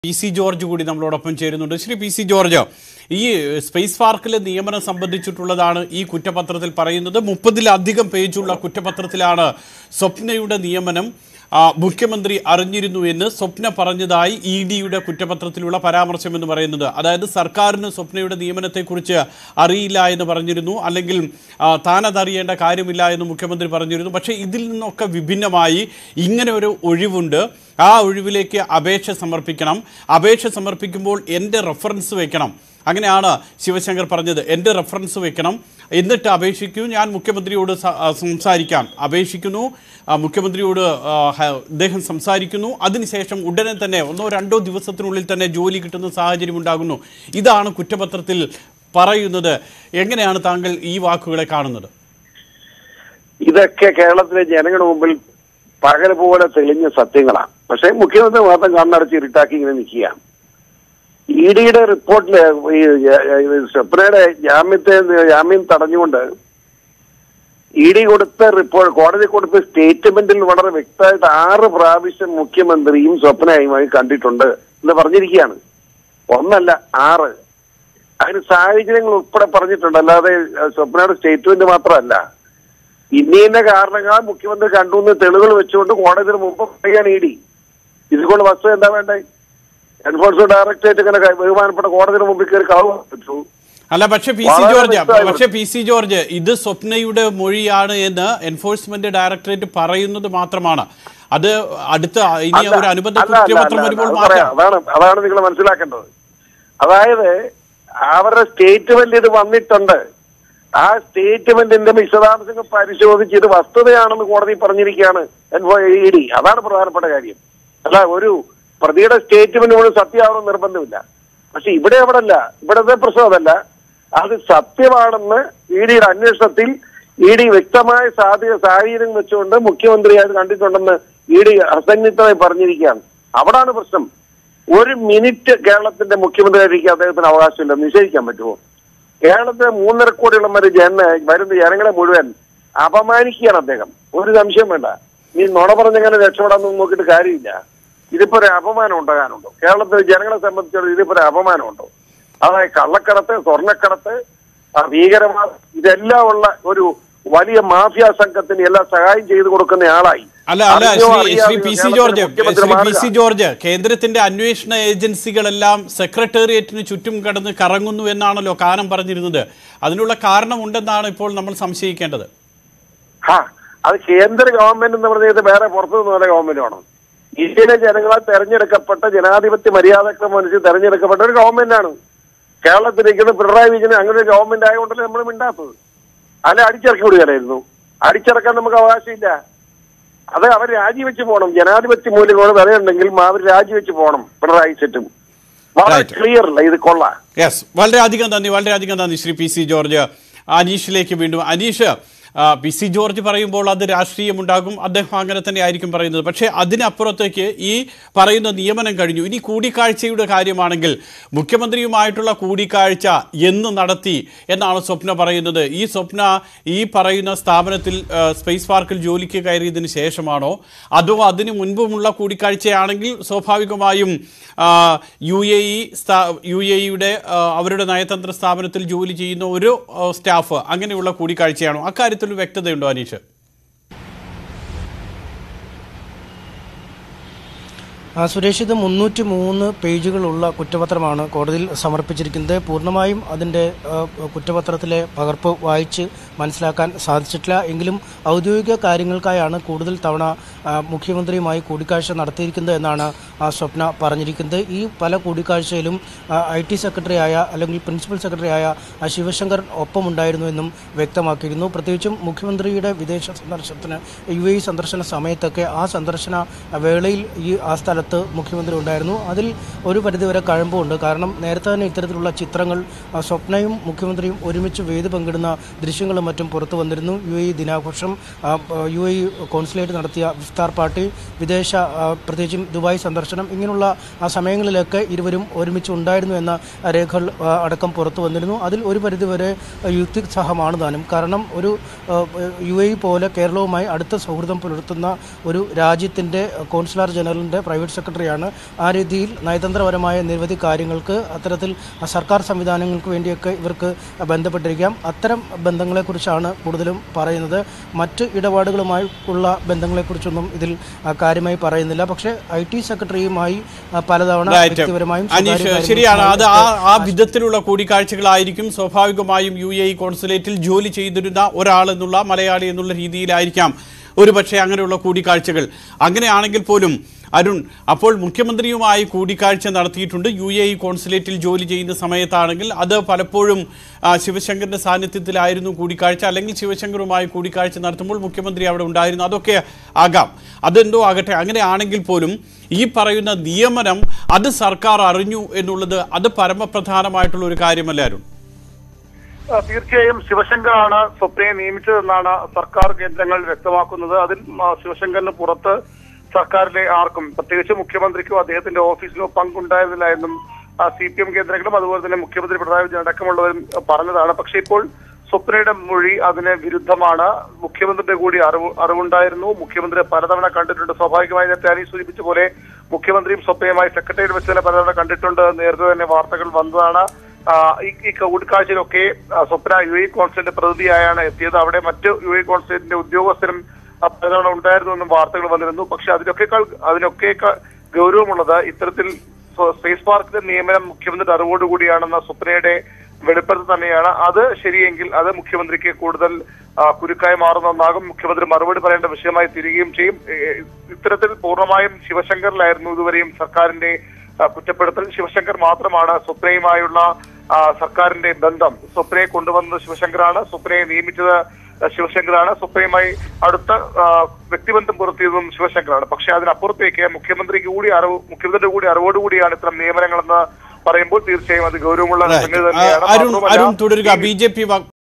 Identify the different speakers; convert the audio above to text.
Speaker 1: P C George കൂടി നമ്മളോടൊപ്പം ചേരുന്നുണ്ട് ശ്രീ പി സി ജോർജ് ഈ സ്പേസ് പാർക്കിലെ നിയമനം സംബന്ധിച്ചിട്ടുള്ളതാണ് ഈ കുറ്റപത്രത്തിൽ പറയുന്നത് മുപ്പതിലധികം പേജുള്ള കുറ്റപത്രത്തിലാണ് സ്വപ്നയുടെ നിയമനം ആ, മുഖ്യമന്ത്രി അറിഞ്ഞിരുന്നു എന്ന് സ്വപ്ന പറഞ്ഞതായി ഇ ഡിയുടെ കുറ്റപത്രത്തിലുള്ള പരാമർശം എന്ന് പറയുന്നത് അതായത് സർക്കാരിന് സ്വപ്നയുടെ നിയമനത്തെക്കുറിച്ച് അറിയില്ല എന്ന് പറഞ്ഞിരുന്നു അല്ലെങ്കിൽ ആ, താൻ അതറിയേണ്ട കാര്യമില്ല എന്ന് മുഖ്യമന്ത്രി പറഞ്ഞിരുന്നു പക്ഷേ ഇതിൽ നിന്നൊക്കെ വിഭിന്നമായി ഇങ്ങനെ ഒരു ഒഴിവുണ്ട് ആ ഒഴിവിലേക്ക് അപേക്ഷ സമർപ്പിക്കണം അപേക്ഷ സമർപ്പിക്കുമ്പോൾ എൻ്റെ റെഫറൻസ് വെക്കണം അങ്ങനെയാണ് ശിവശങ്കർ പറഞ്ഞത് എൻ്റെ റെഫറൻസ് വെക്കണം എന്നിട്ട് അപേക്ഷിക്കൂ ഞാൻ മുഖ്യമന്ത്രിയോട് സ- ആ, സംസാരിക്കാം അപേക്ഷിക്കുന്നു ആ, മുഖ്യമന്ത്രിയോട് ആ, ഹ- അദ്ദേഹം സംസാരിക്കുന്നു അതിനുശേഷം ഉടനെ തന്നെ ഒന്നോ രണ്ടോ ദിവസത്തിനുള്ളിൽ തന്നെ ജോലി കിട്ടുന്ന സാഹചര്യം ഉണ്ടാകുന്നു ഇതാണ് കുറ്റപത്രത്തിൽ പറയുന്നത് എങ്ങനെയാണ് താങ്കൾ ഈ വാക്കുകളെ കാണുന്നത്
Speaker 2: ഇതൊക്കെ കേരളത്തിലെ ജനങ്ങളുടെ മുമ്പിൽ പകൽ പോലെ തെളിഞ്ഞ സത്യങ്ങളാണ് പക്ഷെ മുഖ്യമന്ത്രി മാത്രം കണ്ണടച്ച് ഇരുട്ടാക്കി ഇങ്ങനെ നിൽക്കുകയാണ് ഇ ഡിയുടെ റിപ്പോർട്ടില് ഈ ജ- ഈ സ്വപ്നയുടെ ജാമ്യത്തെ ജാമ്യം തടഞ്ഞുകൊണ്ട് ഇ ഡി കൊടുത്ത റിപ്പോർട്ട് കോടതി കൊടുത്ത സ്റ്റേറ്റ്മെന്റിൽ വളരെ വ്യക്തമായിട്ട് ആറ് പ്രാവശ്യം മുഖ്യമന്ത്രിയും സ്വപ്നയുമായി കണ്ടിട്ടുണ്ട് എന്ന് പറഞ്ഞിരിക്കുകയാണ് ഒന്നല്ല ആറ് അതിന് സാഹചര്യങ്ങൾ ഉൾപ്പെടെ പറഞ്ഞിട്ടുണ്ട് അല്ലാതെ അഹ് സ്വപ്നയുടെ സ്റ്റേറ്റ്മെന്റ് മാത്രമല്ല ഇന്ന ഇന്ന കാരണങ്ങളാൽ മുഖ്യമന്ത്രി കണ്ടു എന്ന് തെളിവുകൾ വെച്ചുകൊണ്ട് കോടതിന് മുമ്പ് പറയാൻ ഇ ഡി ഇതുകൊണ്ട് വസ്തുത എന്താ വേണ്ടേ എൻഫോഴ്സ്മെന്റ് ഡയറക്ടറേറ്റ് ഇങ്ങനെ ക- ബഹുമാനപ്പെട്ട കോടതിന് മുമ്പിൽ കയറി കളവ് വെച്ചു
Speaker 1: അല്ല പക്ഷേ പി സി
Speaker 2: വളരെ
Speaker 1: ജോർജ്
Speaker 2: വ്യക്തമായി
Speaker 1: പക്ഷേ പി സി ജോർജ് ഇത് സ്വപ്നയുടെ മൊഴിയാണ് എന്ന് എൻഫോഴ്സ്മെന്റ് ഡയറക്ടറേറ്റ് പറയുന്നത് മാത്രമാണ് അത് അടുത്ത ഇനി
Speaker 2: അല്ല,
Speaker 1: ഒരു അനുബന്ധ
Speaker 2: അല്ല, അല്ല,
Speaker 1: കുറ്റപത്രം
Speaker 2: അല്ല,
Speaker 1: വരുമ്പോൾ
Speaker 2: അത്
Speaker 1: മാറ്റാം
Speaker 2: പറയാം. അതാണ് അതാണ് നിങ്ങൾ മനസ്സിലാക്കേണ്ടത് അതായത് അവരുടെ സ്റ്റേറ്റ്മെന്റ് ഇത് വന്നിട്ടുണ്ട് ആ സ്റ്റേറ്റ്മെന്റിന്റെ വിശദാംശങ്ങൾ പരിശോധിച്ച് ഇത് വസ്തുതയാണെന്ന് കോടതി പറഞ്ഞിരിക്കുകയാണ് ഇ ഡി അതാണ് പ്രധാനപ്പെട്ട കാര്യം അല്ല ഒരു പ്രതിയുടെ സ്റ്റേറ്റ്മെന്റ് മുഴുവൻ സത്യമാവണം നിർബന്ധമില്ല പക്ഷെ ഇവിടെ അവിടെ അല്ല ഇവിടത്തെ പ്രശ്നം അതല്ല അത് സത്യമാണെന്ന് ഇ ഡിയുടെ അന്വേഷണത്തിൽ ഇ ഡി വ്യക്തമായ സാധ്യത സാഹചര്യം വെച്ചുകൊണ്ട് മുഖ്യമന്ത്രി അത് കണ്ടിട്ടുണ്ടെന്ന് ഇ ഡി അസന്നിഗ്ധമായി പറഞ്ഞിരിക്കുകയാണ് അവിടാണ് പ്രശ്നം ഒരു മിനിറ്റ് കേരളത്തിന്റെ മുഖ്യമന്ത്രിയായിരിക്കും അദ്ദേഹത്തിന് അവകാശമില്ല നിഷേധിക്കാൻ പറ്റുമോ കേരളത്തിലെ മൂന്നര കോടിയുള്ളവര് ജന വരുന്ന ജനങ്ങളെ മുഴുവൻ അപമാനിക്കുകയാണ് അദ്ദേഹം ഒരു സംശയം വേണ്ട നീ നുണ പറഞ്ഞെങ്ങനെ രക്ഷപ്പെടാമെന്ന് നോക്കിയിട്ട് കാര്യമില്ല ഇതിപ്പോ ഒരു അപമാനം ഉണ്ടാകാനുണ്ടോ കേരളത്തിലെ ജനങ്ങളെ സംബന്ധിച്ചിടത്തോളം ഇതിപ്പോ ഒരു അപമാനമുണ്ടോ അതായത് കള്ളക്കടത്ത് സ്വർണ്ണക്കടത്ത് ആ ഭീകരവാദം ഇതെല്ലാം ഉള്ള ഒരു വലിയ മാഫിയ സംഘത്തിന് എല്ലാം സഹായം ചെയ്തു കൊടുക്കുന്ന ആളായി
Speaker 1: അല്ല അല്ല
Speaker 2: അറിഞ്ഞോ
Speaker 1: ശ്രീ
Speaker 2: അറിയാതെയോ
Speaker 1: ശ്രീ പി സി
Speaker 2: കേരളത്തിലെ
Speaker 1: ജോർജ്
Speaker 2: മുഖ്യമന്ത്രി
Speaker 1: ശ്രീ പി സി
Speaker 2: മാറുക.
Speaker 1: ജോർജ് കേന്ദ്രത്തിന്റെ അന്വേഷണ ഏജൻസികളെല്ലാം സെക്രട്ടേറിയറ്റിന് ചുറ്റും കടന്ന് കറങ്ങുന്നു എന്നാണല്ലോ കാനം പറഞ്ഞിരുന്നത് അതിനുള്ള കാരണമുണ്ടെന്നാണ് ഇപ്പോൾ നമ്മൾ സംശയിക്കേണ്ടത്
Speaker 2: ഹാ അത് കേന്ദ്ര ഗവൺമെന്റ് എന്ന് പറഞ്ഞത് വേറെ പുറത്തു നിന്നുള്ള ഗവൺമെന്റ് ആണ് ഇന്ത്യയിലെ ജനങ്ങളാൽ തെരഞ്ഞെടുക്കപ്പെട്ട ജനാധിപത്യ മര്യാദക്രമം അനുസരിച്ച് തെരഞ്ഞെടുക്കപ്പെട്ട ഒരു ഗവൺമെന്റാണ് കേരളത്തിലിരിക്കുന്ന പിണറായി വിജയൻ അങ്ങനെ ഒരു ഗവൺമെന്റ് ആയതുകൊണ്ടല്ലേ നമ്മൾ മിണ്ടാത്തത് അല്ലെ അടിച്ചിറക്കി വിടുകയായിരുന്നു അടിച്ചിറക്കാൻ നമുക്ക് അവകാശമില്ല അത് അവർ രാജിവെച്ച് പോകണം ജനാധിപത്യ മൂല്യങ്ങളോട് വിലയുണ്ടെങ്കിൽ അവർ രാജിവെച്ച് പോകണം പിണറായി സെറ്റും വളരെ
Speaker 1: Right.
Speaker 2: ക്ലിയർ അല്ല ഇത് കൊള്ളാം
Speaker 1: യെസ് വളരെയധികം നന്ദി വളരെയധികം നന്ദി ശ്രീ പി സി ജോർജ് അനീഷിലേക്ക് വീണ്ടും അനീഷ് ആ, പി സി ജോർജ് പറയുമ്പോൾ അത് രാഷ്ട്രീയമുണ്ടാകും അദ്ദേഹം അങ്ങനെ തന്നെ ആയിരിക്കും പറയുന്നത് പക്ഷേ അതിനപ്പുറത്തേക്ക് ഈ പറയുന്ന നിയമനം കഴിഞ്ഞു ഇനി കൂടിക്കാഴ്ചയുടെ കാര്യമാണെങ്കിൽ മുഖ്യമന്ത്രിയുമായിട്ടുള്ള കൂടിക്കാഴ്ച എന്ന് നടത്തി എന്നാണ് സ്വപ്ന പറയുന്നത് ഈ സ്വപ്ന ഈ പറയുന്ന സ്ഥാപനത്തിൽ ആ, സ്പേസ് പാർക്കിൽ ജോലിക്ക് കയറിയതിന് ശേഷമാണോ അതോ അതിന് മുൻപുമുള്ള കൂടിക്കാഴ്ചയാണെങ്കിൽ സ്വാഭാവികമായും ആ, യു എ ഇ സ്ഥാ യു എ ഇയുടെ അവരുടെ നയതന്ത്ര സ്ഥാപനത്തിൽ ജോലി ചെയ്യുന്ന ഒരു ആ, സ്റ്റാഫ് അങ്ങനെയുള്ള കൂടിക്കാഴ്ചയാണോ അക്കാര്യത്തിൽ വ്യക്തതയുണ്ടോ അനീഷ്
Speaker 3: ആ, സുരേഷ് ഇത് മുന്നൂറ്റി മൂന്ന് പേജുകളുള്ള കുറ്റപത്രമാണ് കോടതിയിൽ സമർപ്പിച്ചിരിക്കുന്നത് പൂർണ്ണമായും അതിൻ്റെ ആ, കുറ്റപത്രത്തിലെ പകർപ്പ് വായിച്ച് മനസ്സിലാക്കാൻ സാധിച്ചിട്ടില്ല എങ്കിലും ഔദ്യോഗിക കാര്യങ്ങൾക്കായാണ് കൂടുതൽ തവണ ആ, മുഖ്യമന്ത്രിയുമായി കൂടിക്കാഴ്ച നടത്തിയിരിക്കുന്നത് എന്നാണ് ആ സ്വപ്ന പറഞ്ഞിരിക്കുന്നത് ഈ പല കൂടിക്കാഴ്ചയിലും ഐ ടി സെക്രട്ടറിയായ അല്ലെങ്കിൽ പ്രിൻസിപ്പൽ സെക്രട്ടറിയായ ആ, ശിവശങ്കർ ഒപ്പമുണ്ടായിരുന്നു എന്നും വ്യക്തമാക്കിയിരുന്നു പ്രത്യേകിച്ചും മുഖ്യമന്ത്രിയുടെ വിദേശ സന്ദർശനത്തിന് യു എ സന്ദർശന സമയത്തൊക്കെ ആ സന്ദർശന വേളയിൽ ഈ ആ സ്ഥലത്ത് മുഖ്യമന്ത്രി ഉണ്ടായിരുന്നു അതിൽ ഒരു പരിധിവരെ കഴമ്പുണ്ട് കാരണം നേരത്തെ തന്നെ ഇത്തരത്തിലുള്ള ചിത്രങ്ങൾ ആ, സ്വപ്നയും മുഖ്യമന്ത്രിയും ഒരുമിച്ച് വേദി പങ്കിടുന്ന ദൃശ്യങ്ങളും മറ്റും പുറത്തു വന്നിരുന്നു യു എ ദിനാഘോഷം ആ, യു എ കോൺസുലേറ്റ് നടത്തിയ ഇഫ്താർ പാർട്ടി വിദേശ ആ, പ്രത്യേകിച്ചും ദുബായ് സന്ദർശനം ഇങ്ങനെയുള്ള ആ സമയങ്ങളിലൊക്കെ ഇരുവരും ഒരുമിച്ച് ഉണ്ടായിരുന്നു എന്ന രേഖകൾ ആ, അടക്കം പുറത്തു വന്നിരുന്നു അതിൽ ഒരു പരിധിവരെ യുക്തിസഹമാണ് താനും കാരണം ഒരു ആ, യു എ പോലെ കേരളവുമായി അടുത്ത സൗഹൃദം പുലർത്തുന്ന ഒരു രാജ്യത്തിൻ്റെ കോൺസുലാർ ജനറലിൻ്റെ പ്രൈവറ്റ് സെക്രട്ടറിയാണ് ആ രീതിയിൽ നയതന്ത്രപരമായ നിരവധി കാര്യങ്ങൾക്ക് അത്തരത്തിൽ സർക്കാർ സംവിധാനങ്ങൾക്ക് വേണ്ടിയൊക്കെ ഇവർക്ക് ബന്ധപ്പെട്ടിരിക്കാം അത്തരം ബന്ധങ്ങളെക്കുറിച്ചാണ് കൂടുതലും പറയുന്നത് മറ്റ് ഇടപാടുകളുമായി ഉള്ള ബന്ധങ്ങളെക്കുറിച്ചൊന്നും ഇതിൽ ആ, കാര്യമായി പറയുന്നില്ല പക്ഷേ ഐ ടി സെക്രട്ടറിയുമായി ആ, പലതവണ
Speaker 1: Right.
Speaker 3: വ്യക്തിപരമായും
Speaker 1: അനീഷ്
Speaker 3: സ്വകാര്യ
Speaker 1: ശരിയാണ് അത് ആ
Speaker 3: കാര്യങ്ങളുമായും
Speaker 1: ആ വിധത്തിലുള്ള കൂടിക്കാഴ്ചകളായിരിക്കും സ്വാഭാവികമായും യു എ ഇ കോൺസുലേറ്റിൽ ജോലി ചെയ്തിരുന്ന ഒരാൾ എന്നുള്ള മലയാളി എന്നുള്ള രീതിയിലായിരിക്കാം ഒരു പക്ഷേ അങ്ങനെയുള്ള കൂടിക്കാഴ്ചകൾ അങ്ങനെയാണെങ്കിൽ പോലും അരുൺ അപ്പോൾ മുഖ്യമന്ത്രിയുമായി കൂടിക്കാഴ്ച നടത്തിയിട്ടുണ്ട് യു എ ഇ കോൺസുലേറ്റിൽ ജോലി ചെയ്യുന്ന സമയത്താണെങ്കിൽ അത് പലപ്പോഴും ആ, ശിവശങ്കറിന്റെ സാന്നിധ്യത്തിലായിരുന്നു കൂടിക്കാഴ്ച അല്ലെങ്കിൽ ശിവശങ്കറുമായി കൂടിക്കാഴ്ച നടത്തുമ്പോൾ മുഖ്യമന്ത്രി അവിടെ ഉണ്ടായിരുന്നു അതൊക്കെ ആകാം അതെന്തോ ആകട്ടെ അങ്ങനെയാണെങ്കിൽ പോലും ഈ പറയുന്ന നിയമനം അത് സർക്കാർ അറിഞ്ഞു എന്നുള്ളത് അത് പരമപ്രധാനമായിട്ടുള്ള ഒരു കാര്യമല്ല അരുൺ
Speaker 4: ആ, തീർച്ചയായും ശിവശങ്കറാണ് സ്വപ്നയെ നിയമിച്ചതെന്നാണ് സർക്കാർ കേന്ദ്രങ്ങൾ വ്യക്തമാക്കുന്നത് അതിൽ ആ, ശിവശങ്കറിന് പുറത്ത് സർക്കാരിലെ ആർക്കും പ്രത്യേകിച്ച് മുഖ്യമന്ത്രിക്കോ അദ്ദേഹത്തിന്റെ ഓഫീസിനോ പങ്കുണ്ടായിരുന്നില്ല എന്നും സി പി എം കേന്ദ്രങ്ങളും അതുപോലെ തന്നെ മുഖ്യമന്ത്രി പിണറായി വിജയൻ അടക്കമുള്ളവരും പറഞ്ഞതാണ് പക്ഷെ ഇപ്പോൾ സ്വപ്നയുടെ മൊഴി അതിന് വിരുദ്ധമാണ് മുഖ്യമന്ത്രിയുടെ കൂടി അറിവ് അറിവുണ്ടായിരുന്നു മുഖ്യമന്ത്രി പലതവണ കണ്ടിട്ടുണ്ട് സ്വാഭാവികമായി നേരത്തെ അനി സൂചിപ്പിച്ച പോലെ മുഖ്യമന്ത്രിയും സ്വപ്നയുമായി സെക്രട്ടേറിയറ്റ് വെച്ച് തന്നെ പലതവണ കണ്ടിട്ടുണ്ട് നേരത്തെ തന്നെ വാർത്തകൾ വന്നതാണ് ആ, ഈ ഈ കൂടിക്കാഴ്ചയിലൊക്കെ ആ, സ്വപ്ന യു എ കോൺസുലേറ്റ് പ്രതിനിധിയായാണ് എത്തിയത് അവിടെ മറ്റ് യു എ കോൺസുലേറ്റിന്റെ ഉദ്യോഗസ്ഥരും ആ, പലതവണ ഉണ്ടായിരുന്നു എന്നും വാർത്തകൾ വന്നിരുന്നു പക്ഷെ അതിനൊക്കെക്കാൾ അതിനൊക്കെക്കാൾ ഗൗരവമുള്ളത് ഇത്തരത്തിൽ സ്വ- സ്പേസ് പാർക്കിന്റെ നിയമനം മുഖ്യമന്ത്രിയുടെ അറിവോടുകൂടിയാണെന്ന സ്വപ്നയുടെ വെളിപ്പെടുത്തൽ തന്നെയാണ് അത് ശരിയെങ്കിൽ അത് മുഖ്യമന്ത്രിക്ക് കൂടുതൽ ആ, കുരുക്കായി മാറുന്ന ഒന്നാകും മുഖ്യമന്ത്രി മറുപടി പറയേണ്ട വിഷയമായി തീരുകയും ചെയ്യും ഏ, ഇത്തരത്തിൽ പൂർണ്ണമായും ശിവശങ്കറിലായിരുന്നു ഇതുവരെയും സർക്കാരിന്റെ ആ, കുറ്റപ്പെടുത്തൽ ശിവശങ്കർ മാത്രമാണ് സ്വപ്നയുമായുള്ള ആ, സർക്കാരിന്റെ ബന്ധം സ്വപ്നയെ കൊണ്ടുവന്നത് ശിവശങ്കറാണ് സ്വപ്നയെ നിയമിച്ചത് ശിവശങ്കറാണ് സ്വപ്നയുമായി അടുത്ത ആ, വ്യക്തിബന്ധം പുലർത്തിയതും ശിവശങ്കറാണ് പക്ഷെ അതിനപ്പുറത്തേക്ക് മുഖ്യമന്ത്രിക്ക് കൂടി അറിവ് മുഖ്യമന്ത്രിയുടെ കൂടി അറിവോടുകൂടിയാണ് ഇത്തരം നിയമനങ്ങളെന്ന് പറയുമ്പോൾ തീർച്ചയായും അത് ഗൗരവമുള്ള സംഗതി തന്നെയാണ്
Speaker 1: അരുൺ
Speaker 4: മാത്രമല്ല,
Speaker 1: അരുൺ തുടരുക
Speaker 4: ഈ
Speaker 1: ബി ജെ പി